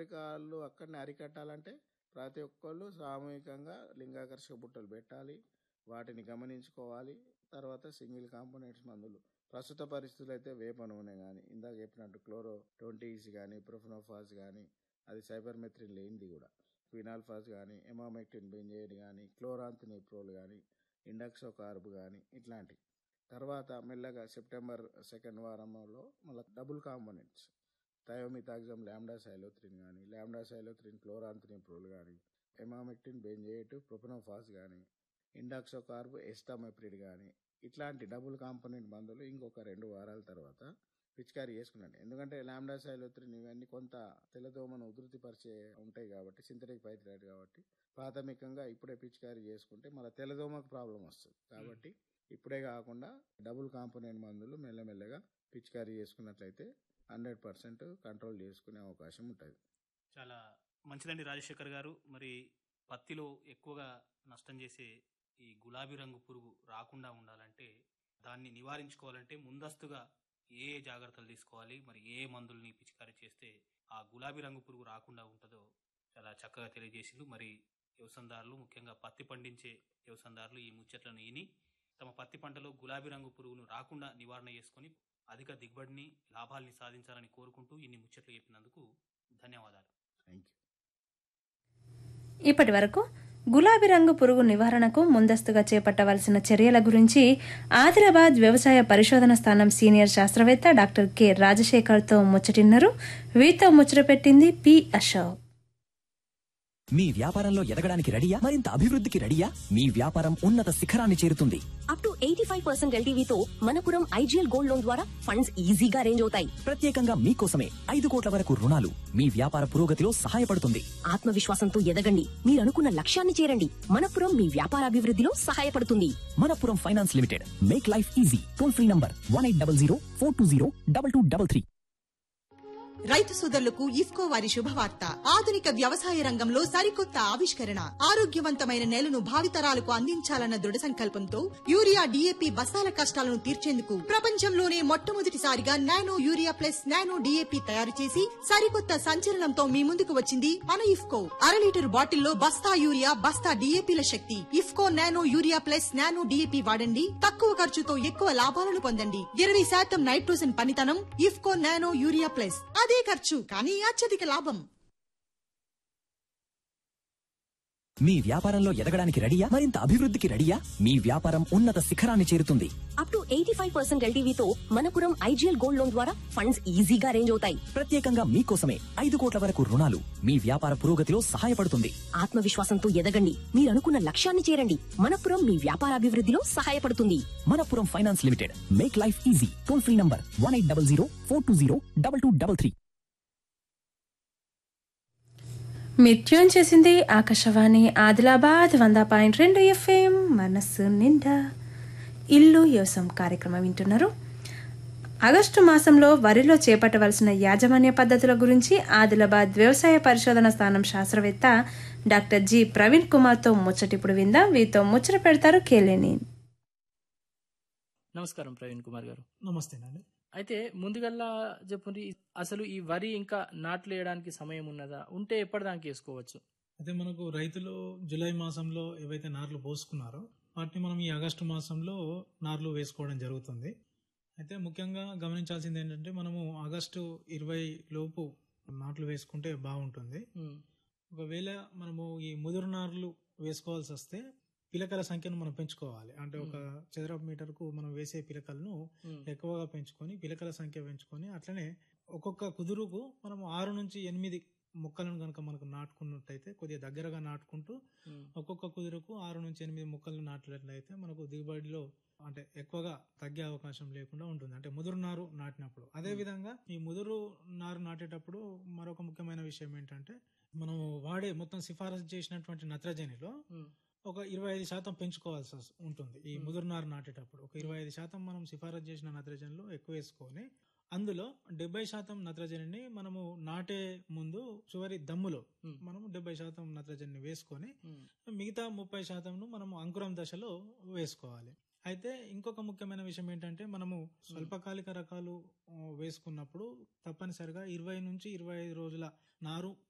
పేదరికాలు అక్కడనే అరికట్టాలంటే ప్రతి ఒక్కళ్ళు సామూహికంగా లింగాకర్షక బుట్టలు పెట్టాలి వాటిని గమనించుకోవాలి తర్వాత సింగిల్ కాంపోనెంట్స్ మందులు ప్రస్తుత పరిస్థితులు అయితే వేప నూనె కానీ ఇందాక చెప్పినట్టు క్లోరో ట్వంటీస్ కానీ ప్రొఫెనోఫాస్ కానీ అది సైబర్మెథ్రిన్ లేనిది కూడా క్వినాల్ఫాస్ కానీ ఎమామెక్టిన్ బెంజైడ్ కానీ క్లోరాంతినిప్రోల్ కానీ ఇండక్సో కార్బ్ కానీ ఇట్లాంటివి తర్వాత మెల్లగా సెప్టెంబర్ సెకండ్ వారంలో మళ్ళీ డబుల్ కాంపోనెంట్స్ థయోమితాగ్జమ్ ల్యాండా సైలోత్రిన్ కానీ ల్యాండా సైలోత్రిన్ క్లోరాంతినిప్రోల్ కానీ ఎమామెక్టిన్ బెంజేట్ ప్రొపనోఫాస్ కానీ ఇండాక్సో కార్బ్ ఎస్టామెప్రిడ్ కానీ ఇట్లాంటి డబుల్ కాంపోనెంట్ మందులు ఇంకొక రెండు వారాల తర్వాత పిచికారీ చేసుకున్నాను ఎందుకంటే ల్యాండా సైలోత్రిన్ ఇవన్నీ కొంత తెల్లదోమను ఉధృతిపరిచే ఉంటాయి కాబట్టి సింథటిక్ పైథ్రైడ్ కాబట్టి ప్రాథమికంగా ఇప్పుడే పిచికారీ చేసుకుంటే మళ్ళీ తెల్లదోమకు ప్రాబ్లం వస్తుంది కాబట్టి ఇప్పుడే కాకుండా డబుల్ కాంపోనెంట్ మందులు మెల్లమెల్లగా పిచికారీ చేసుకున్నట్లయితే హండ్రెడ్ పర్సెంట్ కంట్రోల్ చేసుకునే అవకాశం ఉంటుంది చాలా మంచిదండి రాజశేఖర్ గారు మరి పత్తిలో ఎక్కువగా నష్టం చేసే ఈ గులాబీ రంగు పురుగు రాకుండా ఉండాలంటే దాన్ని నివారించుకోవాలంటే ముందస్తుగా ఏ ఏ జాగ్రత్తలు తీసుకోవాలి మరి ఏ ఏ మందుల్ని పిచికారీ చేస్తే ఆ గులాబీ రంగు పురుగు రాకుండా ఉంటుందో చాలా చక్కగా తెలియజేసిండు మరి వ్యవసాయదారులు ముఖ్యంగా పత్తి పండించే వ్యవసాయదారులు ఈ ముచ్చట్లను ఈని తమ పత్తి పంటలో గులాబీ రంగు పురుగును రాకుండా నివారణ చేసుకొని అధిక దిగుబడిని లాభాల్ని సాధించాలని కోరుకుంటూ ఇన్ని ముచ్చట్లు చెప్పినందుకు ధన్యవాదాలు థ్యాంక్ యూ ఇప్పటి వరకు గులాబీ రంగు పురుగు నివారణకు ముందస్తుగా చేపట్టవలసిన చర్యల గురించి ఆదిలాబాద్ వ్యవసాయ పరిశోధన స్థానం సీనియర్ శాస్త్రవేత్త డాక్టర్ కె రాజశేఖర్తో ముచ్చటిన్నారు వీతో ముచ్చట పెట్టింది పి అశోక్ మీ వ్యాపారంలో ఎదగడానికి రెడీయా మరింత అభివృద్ధికి రెడీయా మీ వ్యాపారం ఉన్నత శిఖరాన్ని చేరుతుంది up to eighty five percent ఎల్టీవీతో మనపురం ఐజీఎల్ గోల్డ్ లోన్ ద్వారా ఫండ్స్ ఈజీగా అరేంజ్ అవుతాయి ప్రత్యేకంగా మీకోసమే ఐదు కోట్ల వరకు రుణాలు మీ వ్యాపార పురోగతిలో సహాయపడుతుంది ఆత్మవిశ్వాసంతో ఎదగండి మీరు అనుకున్న లక్ష్యాన్ని చేరండి మనపురం మీ వ్యాపారాభివృద్ధిలో సహాయపడుతుంది Manappuram finance limited make life easy toll free number one eight double zero four two zero double two double three రైతు సోదరులకు ఇఫ్కో వారి శుభవార్త ఆధునిక వ్యవసాయ రంగంలో సరికొత్త ఆవిష్కరణ ఆరోగ్యవంతమైన నేలను భావితరాలకు అందించాలన్న దృఢ సంకల్పంతో యూరియా డిఏపి బస్తాల కష్టాలను తీర్చేందుకు ప్రపంచంలోనే మొట్టమొదటిసారిగా nano urea plus nano DAP తయారు చేసి సరికొత్త సంచలనంతో మీ ముందుకు వచ్చింది మన ఇఫ్కో అర లీటర్ బాటిల్లో బస్తా యూరియా బస్తా డిఏపిల శక్తి IFFCO nano urea plus nano DAP వాడండి తక్కువ ఖర్చుతో ఎక్కువ లాభాలను పొందండి ఇరవై శాతం నైట్రోజన్ పనితనం ఇఫ్కో నానో యూరియా ప్లస్ అదే ఖర్చు కానీ అత్యధిక లాభం మీ వ్యాపారంలో ఎదగడానికి రెడీయా మరింత అభివృద్ధికి రెడీయా మీ వ్యాపారం ఉన్నత శిఖరాన్ని చేరుతుంది up to eighty five percent ఎల్టీవీతో మనపురం ఐజీఎల్ గోల్డ్ లోన్ ద్వారా ఫండ్స్ ఈజీగా అరేంజ్ అవుతాయి ప్రత్యేకంగా మీకోసమే ఐదు కోట్ల వరకు రుణాలు మీ వ్యాపార పురోగతిలో సహాయపడుతుంది ఆత్మవిశ్వాసంతో ఎదగండి మీరు అనుకున్న లక్ష్యాన్ని చేరండి మనపురం మీ వ్యాపారాభివృద్ధిలో సహాయపడుతుంది Manappuram finance limited make life easy toll free number one eight double zero four two zero double two double three మీరు ట్యూన్ చేసింది ఆకాశవాణి ఆదిలాబాద్ వంద పాయింట్ రెండు ఎఫ్ఎం మనస్సు నిండా ఇల్లు వ్యవసాయం కార్యక్రమం వింటున్నారు ఆగస్టు మాసంలో వరిలో చేపట్టవలసిన యాజమాన్య పద్ధతుల గురించి ఆదిలాబాద్ వ్యవసాయ పరిశోధన స్థానం శాస్త్రవేత్త డాక్టర్ జి ప్రవీణ్ కుమార్తో ముచ్చటిప్పుడు విందాం వీరితో ముచ్చట పెడతారు కేలేని నమస్కారం ప్రవీణ్ కుమార్ గారు నమస్తేనండి అయితే ముందుగల్లా చెప్పండి అసలు ఈ వరి ఇంకా నాట్లు వేయడానికి సమయం ఉన్నదా ఉంటే ఎప్పటిదానికి వేసుకోవచ్చు అయితే మనకు రైతులు జూలై మాసంలో ఏవైతే నార్లు పోసుకున్నారో వాటిని మనం ఈ ఆగస్టు మాసంలో నార్లు వేసుకోవడం జరుగుతుంది అయితే ముఖ్యంగా గమనించాల్సింది ఏంటంటే మనము ఆగస్టు ఇరవై లోపు నాట్లు వేసుకుంటే బాగుంటుంది ఉమ్, ఒకవేళ మనము ఈ ముదురు నార్లు వేసుకోవాల్సి వస్తే పిలకల సంఖ్యను మనం పెంచుకోవాలి అంటే ఒక చదరపు మీటర్కు మనం వేసే పిలకలను ఉమ్, ఎక్కువగా పెంచుకొని పిలకల సంఖ్య పెంచుకొని అట్లనే ఒక్కొక్క కుదురుకు మనం ఆరు నుంచి ఎనిమిది మొక్కలను కనుక మనకు నాటుకున్నట్టయితే కొద్దిగా దగ్గరగా నాటుకుంటూ ఉమ్, ఒక్కొక్క కుదురుకు ఆరు నుంచి ఎనిమిది మొక్కలు నాటినట్లయితే మనకు దిగుబడిలో అంటే ఎక్కువగా తగ్గే అవకాశం లేకుండా ఉంటుంది అంటే ముదురు నారు నాటినప్పుడు అదే విధంగా ఈ ముదురు నారు నాటేటప్పుడు మరొక ముఖ్యమైన విషయం ఏంటంటే మనం వాడే మొత్తం సిఫారసు చేసినటువంటి నత్రజనిలో ఉమ్, ఒక ఇరవై ఐదు శాతం పెంచుకోవాల్సి వస్- ఉంటుంది ఈ ముదురు నారు నాటేటప్పుడు ఒక ఇరవై ఐదు శాతం మనం సిఫారసు చేసిన నత్రజనిలో ఎక్కువ వేసుకొని అందులో డెబ్బై శాతం నత్రజనిని మనము నాటే ముందు చివరి దమ్ములో ఉమ్, మనము డెబ్బై శాతం నత్రజనిని వేసుకొని ఉమ్, మిగతా ముప్పై శాతంను మనము అంకురం దశలో వేసుకోవాలి అయితే ఇంకొక ముఖ్యమైన విషయం ఏంటంటే మనము స్వల్పకాలిక రకాలు ఆ, వేసుకున్నప్పుడు తప్పనిసరిగా ఇరవై నుంచి ఇరవై ఐదు రోజుల నారు